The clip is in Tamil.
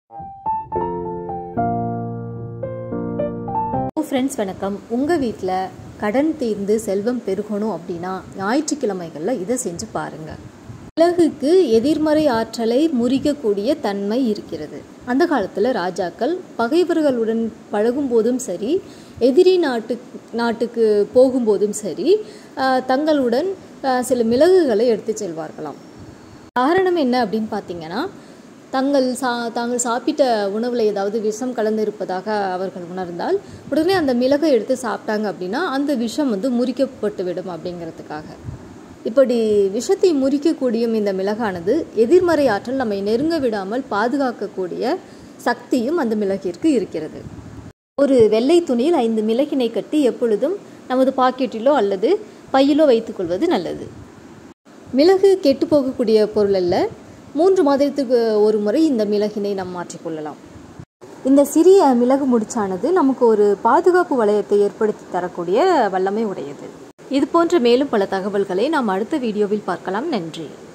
ஃப்ரெண்ட்ஸ் வணக்கம் உங்கள் வீட்டில் கடன் தீர்ந்து செல்வம் பெருகணும் அப்படின்னா ஞாயிற்றுக்கிழமைகளில் இதை செஞ்சு பாருங்கள் மிளகுக்கு எதிர்மறை ஆற்றலை முறிக்கக்கூடிய தன்மை இருக்கிறது அந்த காலத்தில் ராஜாக்கள் பகைவர்களுடன் பழகும்போதும் சரி எதிரி நாட்டு நாட்டுக்கு போகும்போதும் சரி ஆஹ், தங்களுடன் ஆஹ், சில மிளகுகளை எடுத்து செல்வார்களாம் காரணம் என்ன அப்படின்னு பார்த்தீங்கன்னா தங்கள் சா தாங்கள் சாப்பிட்ட உணவில் ஏதாவது விஷம் கலந்து இருப்பதாக அவர்கள் உணர்ந்தால் உடனே அந்த மிளகை எடுத்து சாப்பிட்டாங்க அப்படின்னா அந்த விஷம் வந்து முறிக்கப்பட்டு விடும் அப்படிங்கிறதுக்காக இப்படி விஷத்தை முறிக்கக்கூடிய இந்த மிளகானது எதிர்மறை ஆற்றல் நம்மை நெருங்க விடாமல் பாதுகாக்கக்கூடிய சக்தியும் அந்த மிளகிற்கு இருக்கிறது ஒரு வெள்ளை துணியில் ஐந்து மிளகினை கட்டி எப்பொழுதும் நமது பாக்கெட்டிலோ அல்லது பையிலோ வைத்துக்கொள்வது நல்லது மிளகு கெட்டு போகக்கூடிய பொருள் அல்ல மூன்று மாதத்துக்கு ஒரு முறை இந்த மிளகினை நாம் மாற்றிக்கொள்ளலாம் இந்த சிறிய மிளகு முடிச்சானது நமக்கு ஒரு பாதுகாப்பு வளையத்தை ஏற்படுத்தி தரக்கூடிய வல்லமை உடையது இது போன்ற மேலும் பல தகவல்களை நாம் அடுத்த வீடியோவில் பார்க்கலாம் நன்றி